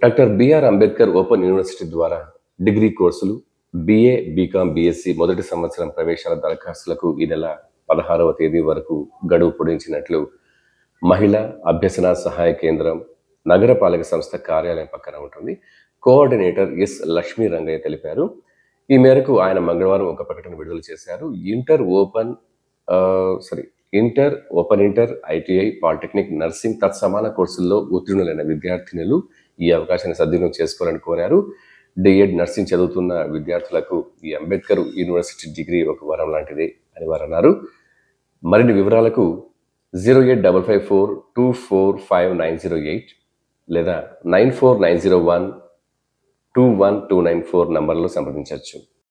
doctor BR Ambedkar open university ద్వారా degree కోర్సులు BA BCom BSc మొదటి సంవత్సరం ప్రవేశాల దరఖాస్తులకు ఈ నెల పదహారవ తేదీ వరకు గడువు పొడిగించినట్లు మహిళా అభ్యసన సహాయ కేంద్రం నగరపాలక సంస్థ కార్యాలయం పక్కన ఉంటుంది కోఆర్డినేటర్ ఎస్ లక్ష్మీ రంగయ్య తెలిపారు ఈ మేరకు ఆయన మంగళవారం ఒక ప్రకటన విడుదల చేశారు ఇంటర్ ఓపెన్ ఆ, sorry inter open inter ITI polytechnic nursing తత్సమాన కోర్సుల్లో ఉత్తీర్ణులైన విద్యార్థినులు ఈ అవకాశాన్ని సద్వినియోగం చేసుకోవాలని కోరారు డిఎడ్ నర్సింగ్ చదువుతున్న విద్యార్థులకు ఈ అంబేద్కర్ యూనివర్సిటీ డిగ్రీ ఒక వరం లాంటిది అని వారు అన్నారు మరిన్ని వివరాలకు zero eight double five four two four five nine zero eight లేదా nine four nine zero one two one two nine four నంబర్లో సంప్రదించవచ్చు